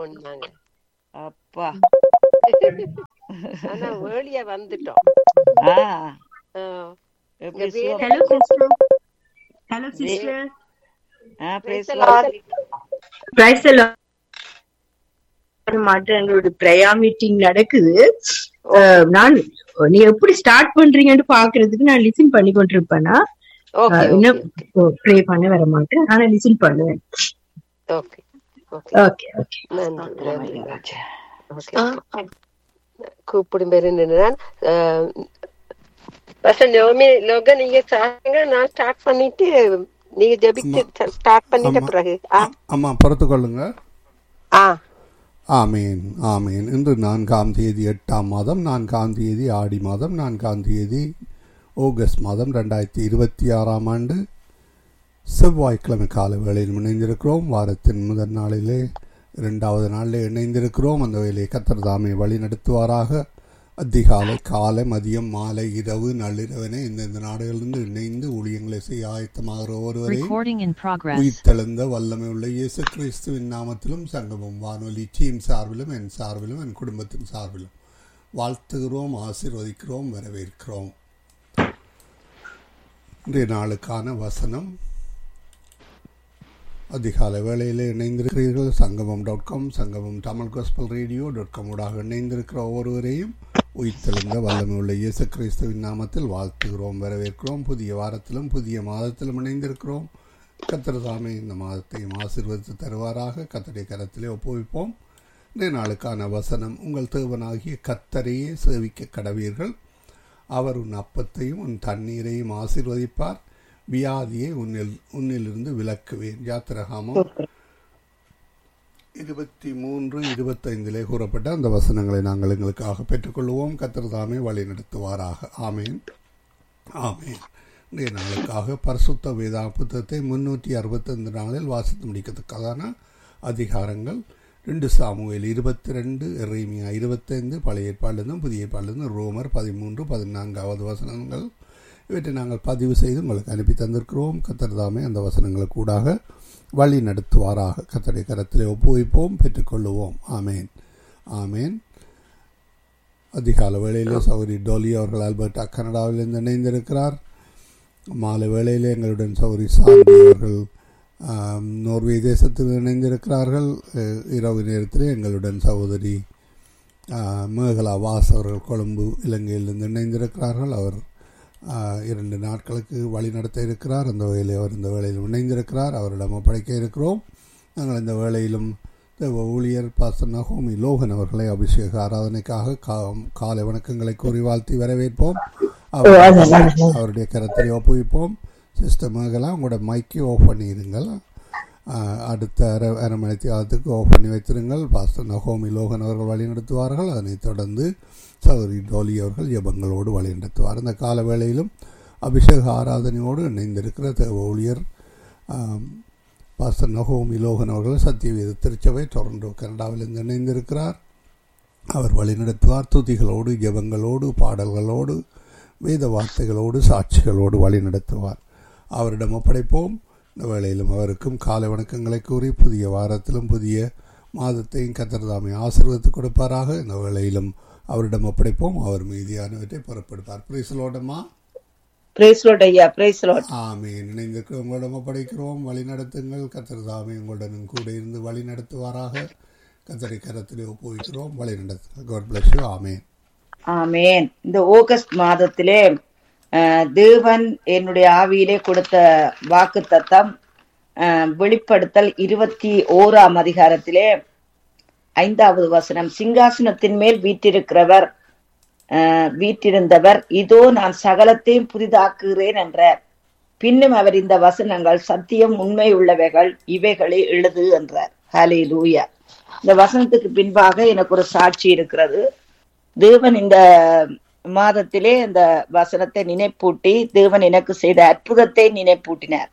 பண்ணாங்க அப்பா ஆனா வேலியா வந்துட்டோம் ஆ ஆ, எப்படி இங்க வேலை- சுகம்? Hello, sister. Hello, sister. Ah Praise praise the the Lord. Lord. Praise the Lord. மாட்டம் எங்களோட பிரயா மீட்டிங் நடக்குது அஹ், நான் நீ எப்படி ஸ்டார்ட் பண்றீங்கன்னு பாக்குறதுக்கு நான் லிசன் பண்ணி கொண்டிருப்பேனா ஓகே அஹ், இன்னும் ப்ரே பண்ண வர மாட்டேன் ஆனா லிசன் பண்ணுவேன் ஓகே ஓகே ஓகே ஓகே நன்றி நன்றி ராஜா. ஓகே கூப்பிடும் பேரு நான் ஃபர்ஸ்ட் லோமி லோக நீங்க சாங்க நான் ஸ்டார்ட் பண்ணிட்டு நீங்க ஜெபிச்சு ஸ்டார்ட் பண்ணிட்ட ஆமா. பிறகு ஆ அம்மா பொறுத்து கொள்ளுங்க ஆ ஆமீன் ஆமீன் இன்று நான்காம் தேதி எட்டாம் மாதம் நான்காம் தேதி ஆடி மாதம் நான்காம் தேதி ஆகஸ்ட் மாதம் ரெண்டாயிரத்தி இருபத்தி ஆறாம் ஆண்டு செவ்வாய்க்கிழமை கால வேளையில் இணைந்திருக்கிறோம் வாரத்தின் முதல் நாளிலே இரண்டாவது நாளிலே இணைந்திருக்கிறோம் அந்த வேலையை கத்தர் தாமே வழி நடத்துவாராக அதிகாலை காலை மதியம் மாலை இரவு நள்ளிரவனே இந்தந்த நாடுகளிலிருந்து இணைந்து ஊழியங்களை செய்ய ஆயத்தமாகிற ஒருவரை Recording in progress. உயிர்த்தெழுந்த வல்லமை உள்ள இயேசு கிறிஸ்துவின் நாமத்திலும் சங்கமம் வானொலி டீம் சார்பிலும் என் சார்பிலும் என் குடும்பத்தின் சார்பிலும் வாழ்த்துகிறோம் ஆசீர்வதிக்கிறோம் வரவேற்கிறோம் இன்றைய நாளுக்கான வசனம் அதிகாலை வேளையிலே இணைந்திருக்கிறீர்கள் சங்கமம் dot com Sangamam Tamil gospel radio dot com ஊடாக இணைந்திருக்கிற ஒவ்வொருவரையும் உயிர்த்தெழுந்த வல்லமை உள்ள இயேசு கிறிஸ்துவின் நாமத்தில் வாழ்த்துகிறோம் வரவேற்கிறோம் புதிய வாரத்திலும் புதிய மாதத்திலும் இணைந்திருக்கிறோம் கத்தர் தாமே இந்த மாதத்தையும் ஆசீர்வதித்து தருவாராக கத்தருடைய கரத்திலே ஒப்புவிப்போம் இன்றைய நாளுக்கான வசனம் உங்கள் தேவனாகிய கத்தரையே சேவிக்க கடவீர்கள் அவர் உன் அப்பத்தையும் உன் தண்ணீரையும் ஆசீர்வதிப்பார் வியாதியை உன்னில் உன்னிலிருந்து விலக்குவேன் யாத்திரகாமம் இருபத்தி மூன்று இருபத்தைந்திலே கூறப்பட்ட அந்த வசனங்களை நாங்கள் எங்களுக்காக பெற்றுக்கொள்வோம் கத்தர் தாமே வழி நடத்துவாராக ஆமேன் ஆமேன் இன்றைய நாளுக்காக பரிசுத்த வேதா புத்தகத்தை முன்னூற்றி அறுபத்தைந்து நாளில் வாசித்து முடிக்கத்தக்கதான அதிகாரங்கள் ரெண்டு சாமுவேல் இருபத்தி ரெண்டு எரேமியா இருபத்தைந்து பழைய ஏற்பாடிலிருந்தும் புதிய ஏற்பாடிலிருந்து ரோமர் பதிமூன்று பதினான்காவது வசனங்கள் இவற்றை நாங்கள் பதிவு செய்து உங்களுக்கு அனுப்பி தந்திருக்கிறோம் கத்தர் தாமே அந்த வசனங்களுக்கூடாக வழி நடத்துவாராக கத்தருடைய கரத்திலே ஒப்புவிப்போம் பெற்றுக்கொள்ளுவோம் ஆமேன் ஆமேன் அதிகால வேளையிலே சௌரி டோலி அவர்கள் ஆல்பர்டா கனடாவிலிருந்து இணைந்திருக்கிறார் மாலை வேளையிலே எங்களுடன் சௌரி சாந்தி அவர்கள் ஆம், நோர்வே தேசத்தில் இணைந்திருக்கிறார்கள் அஹ், இரவு நேரத்தில் எங்களுடன் சகோதரி ஆஹ், மேகலா வாஸ் அவர்கள் கொழும்பு இலங்கையிலிருந்து இணைந்திருக்கிறார்கள் அவர் ஆஹ், இரண்டு நாட்களுக்கு வழி நடத்த இருக்கிறார் அந்த வேலை அவர் இந்த வேளையில் இணைந்திருக்கிறார் அவரிடம் ஒப்படைக்க இருக்கிறோம் நாங்கள் இந்த வேளையிலும் தேவ ஊழியர் பாஸ்டர் நகோமி லோகன் அவர்களை அபிஷேக ஆராதனைக்காக கா- காலை வணக்கங்களை கூறி வாழ்த்தி வரவேற்போம் அவர் அவருடைய கரத்தை ஒப்புவிப்போம் சிஸ்டர் மேகலா உங்களோட மைக்கை ஆஃப் பண்ணிடுங்கள் ஆஹ், அடுத்த அரை அரை மணி தியாகத்துக்கு ஆஃப் பண்ணி வைத்திருங்கள் பாஸ்டர் நகோமி லோகன் அவர்கள் வழி நடத்துவார்கள் அதனைத் தொடர்ந்து சௌரி டோலி அவர்கள் ஜெபங்களோடு வழி நடத்துவார் இந்த கால வேளையிலும் அபிஷேக ஆராதனையோடு இணைந்திருக்கிற தேவ ஊழியர் ஆம், பாஸ்டர் நகோமி லோகன் அவர்கள் சத்தியவேத திருச்சபை டொரண்டோ கனடாவிலிருந்து இணைந்திருக்கிறார் அவர் வழிநடத்துவார் துதிகளோடு ஜெபங்களோடு பாடல்களோடு வேத வார்த்தைகளோடு சாட்சிகளோடு வழி நடத்துவார் அவரிடம் ஒப்படைப்போம் இந்த வேளையிலும் அவருக்கும் காலை வணக்கங்களை கூறி புதிய வாரத்திலும் புதிய மாதத்தையும் கத்திரதாமை ஆசீர்வதித்து கொடுப்பாராக இந்த வேளையிலும் அவரிடம் ஒப்படைப்போம் அவர் மீதியானவற்றை புறப்படுப்பார் பிரிசலோடமா Praise Lord ஐயா praise Lord. ஆமே இணைந்திருக்கிற உங்களிடம் ஒப்படைக்கிறோம் வழி நடத்துங்கள் கத்திரதாமை உங்களுடனும் கூட இருந்து வழி நடத்துவாராக கத்தரை கரத்திலே ஒப்புவிக்கிறோம் வழி நடத்துங்கள் காட் பிளஸ் யூ ஆமேன் ஆமென் இந்த ஆகஸ்ட் மாதத்திலே அஹ், தேவன் என்னுடைய ஆவியிலே கொடுத்த வாக்கு தத்தம் வெளிப்படுத்தல் இருபத்தி ஓராம் அதிகாரத்திலே ஐந்தாவது வசனம் சிங்காசனத்தின் மேல் வீற்றிருக்கிறவர் அஹ், வீற்றிருந்தவர் இதோ நான் சகலத்தையும் புதிதாக்குகிறேன் என்றார் பின்னும் அவர் இந்த வசனங்கள் சத்தியம் உண்மை உள்ளவைகள் இவைகளை எழுது என்றார் ஹலே லூயா இந்த வசனத்துக்கு பின்பாக எனக்கு ஒரு சாட்சி இருக்கிறது தேவன் இந்த மாதத்திலே இந்த வசனத்தை நினைப்பூட்டி தேவன் எனக்கு செய்த அற்புதத்தை நினைப்பூட்டினார்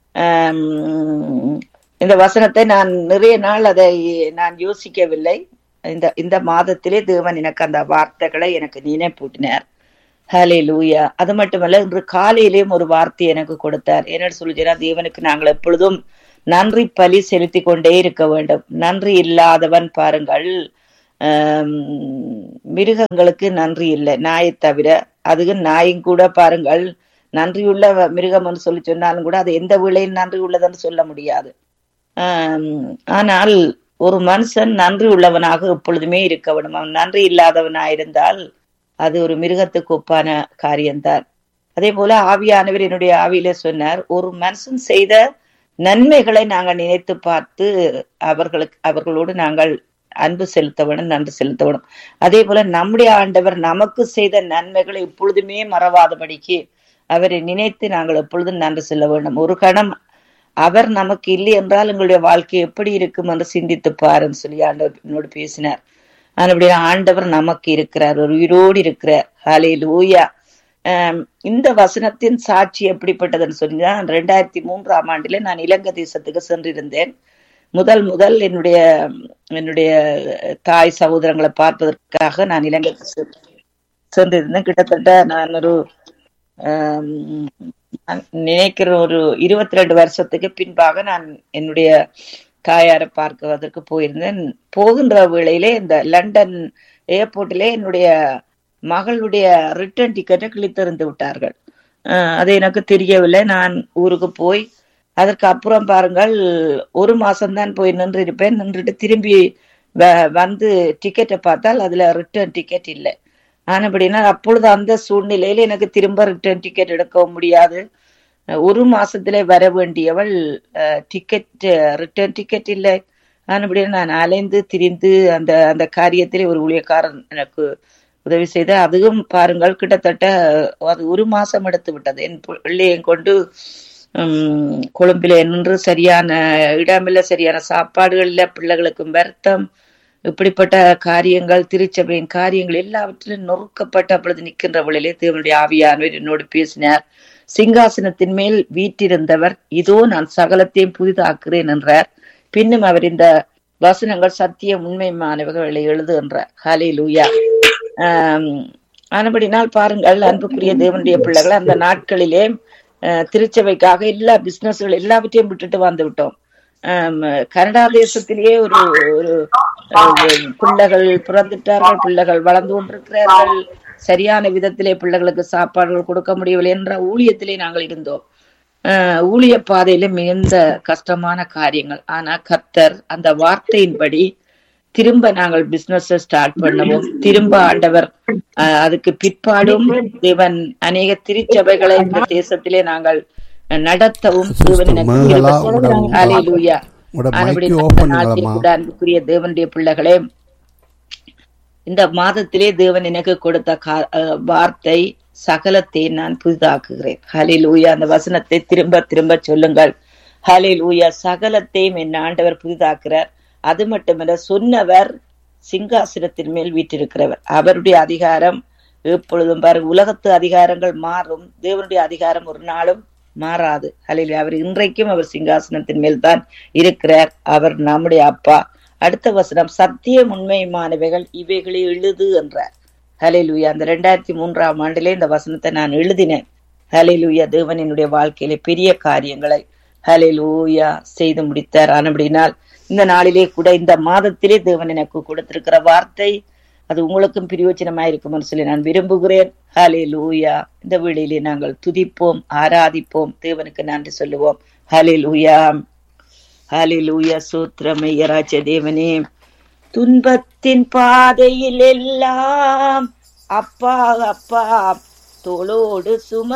ஆம், இந்த வசனத்தை நான் நிறைய நாள் அதை நான் யோசிக்கவில்லை இந்த இந்த மாதத்திலே தேவன் எனக்கு அந்த வார்த்தைகளை எனக்கு நினைப்பூட்டினார் ஹலே லூயா அது மட்டுமல்ல இன்று காலையிலேயும் ஒரு வார்த்தை எனக்கு கொடுத்தார் என்ன சொல்லுகிறா தேவனுக்கு நாங்கள் எப்பொழுதும் நன்றி பலி செலுத்தி கொண்டே இருக்க வேண்டும் நன்றி இல்லாதவன் பாருங்கள் ஆம், மிருகங்களுக்கு நன்றி இல்லை நாயை தவிர அதுக்கு நாயும் கூட பாருங்கள் நன்றியுள்ள வ- மிருகம்னு சொல்லி சொன்னாலும் கூட அது எந்த விலையும் நன்றி உள்ளதுன்னு சொல்ல முடியாது ஆம், ஆனால் ஒரு மனுஷன் நன்றி உள்ளவனாக எப்பொழுதுமே இருக்க வேண்டும் அவன் நன்றி இல்லாதவனாயிருந்தால் அது ஒரு மிருகத்துக்கு ஒப்பான காரியம்தான் அதே போல ஆவியானவர் என்னுடைய ஆவியில சொன்னார் ஒரு மனுஷன் செய்த நன்மைகளை நாங்கள் நினைத்து பார்த்து அவர்களுக்கு அவர்களோடு நாங்கள் அன்பு செலுத்த வேண்டும் நன்றி செலுத்த வேண்டும் அதே போல நம்முடைய ஆண்டவர் நமக்கு செய்த நன்மைகளை எப்பொழுதுமே மறவாதபடிக்கு அவரை நினைத்து நாங்கள் எப்பொழுதும் நன்றி செல்ல வேண்டும் ஒரு கணம் அவர் நமக்கு இல்லை என்றால் எங்களுடைய வாழ்க்கை எப்படி இருக்கும் என்று சிந்தித்து பாருன்னு சொல்லி ஆண்டவர் என்னோடு பேசினார் ஆனபடி ஆண்டவர் நமக்கு இருக்கிறார் ஒரு உயிரோடு இருக்கிறார் ஹாலே லூயா இந்த வசனத்தின் சாட்சி எப்படிப்பட்டதுன்னு சொன்னா ரெண்டாயிரத்தி மூன்றாம் ஆண்டிலே நான் இலங்கை தேசத்துக்கு சென்றிருந்தேன் முதல் முதல் என்னுடைய என்னுடைய தாய் சகோதரங்களை பார்ப்பதற்காக நான் இலங்கைக்கு செ- சென்றிருந்தேன் கிட்டத்தட்ட நான் ஒரு ஆம், நான் நினைக்கிற ஒரு இருபத்தி ரெண்டு வருஷத்துக்கு பின்பாக நான் என்னுடைய தாயாரை பார்க்குவதற்கு போயிருந்தேன் போகின்ற வேளையிலே இந்த லண்டன் ஏர்போர்ட்டிலே என்னுடைய மகளுடைய ரிட்டர்ன் டிக்கெட்டை கிழித்தெறிந்து விட்டார்கள் அஹ் அது எனக்கு தெரியவில்லை நான் ஊருக்கு போய் அதற்கு அப்புறம் பாருங்கள் ஒரு மாசம்தான் போய் நின்று இருப்பேன் நின்றுட்டு திரும்பி வ- வந்து டிக்கெட்டை பார்த்தால் அதுல ரிட்டர்ன் டிக்கெட் இல்லை ஆனபடினா அப்பொழுது அந்த சூழ்நிலையில எனக்கு திரும்ப ரிட்டர்ன் டிக்கெட் எடுக்கவும் முடியாது அஹ் ஒரு மாசத்திலே வர வேண்டியவள் டிக்கெட் ரிட்டர்ன் டிக்கெட் இல்லை ஆனபடியா நான் அலைந்து திரிந்து அந்த அந்த காரியத்திலே ஒரு ஊழியக்காரன் எனக்கு உதவி செய்து அதுவும் பாருங்கள் கிட்டத்தட்ட அது ஒரு மாசம் எடுத்து விட்டது என் பு- பிள்ளையை கொண்டு உம், கொழும்பிலே நின்று சரியான இடமில்ல சரியான சாப்பாடுகள் இல்ல பிள்ளைகளுக்கும் வருத்தம் இப்படிப்பட்ட காரியங்கள் திருச்சபையின் காரியங்கள் எல்லாவற்றிலும் நொறுக்கப்பட்டு அப்பொழுது நிற்கின்ற வழியிலே தேவனுடைய ஆவியானவர் என்னோடு பேசினார் சிங்காசனத்தின் மேல் வீற்றிருந்தவர் இதோ நான் சகலத்தையும் புதிதாக்குறேன் என்றார் பின்னும் அவர் இந்த வசனங்கள் சத்தியம் உண்மைமானவர்களை எழுதுகின்றார் ஹலே லூயா ஆனபடினால் பாருங்கள் அன்புக்குரிய தேவனுடைய பிள்ளைகள் அந்த நாட்களிலே அஹ், திருச்சபைக்காக எல்லா பிசினஸ்கள் எல்லாவற்றையும் விட்டுட்டு வந்து விட்டோம் ஆம், கனடா தேசத்திலேயே ஒரு ஒரு அஹ், பிள்ளைகள் பிறந்துட்டார்கள் பிள்ளைகள் வளர்ந்து கொண்டிருக்கிறார்கள் சரியான விதத்திலே பிள்ளைகளுக்கு சாப்பாடுகள் கொடுக்க முடியவில்லை என்ற ஊழியத்திலே நாங்கள் இருந்தோம் அஹ், ஊழிய பாதையில மிகுந்த கஷ்டமான காரியங்கள் ஆனா கர்த்தர் அந்த வார்த்தையின்படி திரும்ப நாங்கள் பிசினஸ் ஸ்டார்ட் பண்ணவும் திரும்ப ஆண்டவர் அஹ், அதுக்கு பிற்பாடும் தேவன் அநேக திருச்சபைகளை இந்த தேசத்திலே நாங்கள் நடத்தவும் தேவன் எனக்கு மேகலா, கிருபை உங்களோட- செய்தார். ஹalleluya. உங்களோட ஆனபடி mic off இந்த பண்ணுங்களம்மா. நாட்டில் கூட அன்புக்குரிய தேவனுடைய பிள்ளைகளே இந்த மாதத்திலே தேவன் எனக்கு கொடுத்த கா- அஹ் வார்த்தை சகலத்தை நான் புதிதாக்குகிறேன் ஹalleluya அந்த வசனத்தை திரும்ப திரும்ப சொல்லுங்கள் ஹalleluya சகலத்தையும் என் ஆண்டவர் புதிதாக்குறார் அது மட்டுமல்ல சொன்னவர் சிங்காசனத்தின் மேல் வீற்றிருக்கிறவர் அவருடைய அதிகாரம் எப்பொழுதும் பாரு உலகத்து அதிகாரங்கள் மாறும் தேவனுடைய அதிகாரம் ஒரு நாளும் மாறாது ஹalleluya அவர் இன்றைக்கும் அவர் சிங்காசனத்தின் மேல் தான் இருக்கிறார் அவர் நம்முடைய அப்பா அடுத்த வசனம் சத்தியம் உண்மையுமானவைகள் இவைகளை எழுது என்றார் ஹalleluya அந்த ரெண்டாயிரத்தி மூன்றாம் ஆண்டிலே இந்த வசனத்தை நான் எழுதினேன் ஹalleluya தேவன் என்னுடைய வாழ்க்கையிலே பெரிய காரியங்களை ஹalleluya செய்து முடித்தார் ஆனபடினால் இந்த நாளிலே கூட இந்த மாதத்திலே தேவன் எனக்கு கொடுத்திருக்கிற வார்த்தை அது உங்களுக்கும் பிரயோஜனமாயிருக்கும் சொல்லி நான் விரும்புகிறேன் ஹலே லூயா இந்த வேளையிலே நாங்கள் துதிப்போம் ஆராதிப்போம் தேவனுக்கு நன்றி சொல்லுவோம் ஹலே லூயா ஹலே லூயா சூத்திரமையராஜ தேவனே துன்பத்தின் பாதையில் எல்லாம் அப்பா அப்பா தோளோடு சும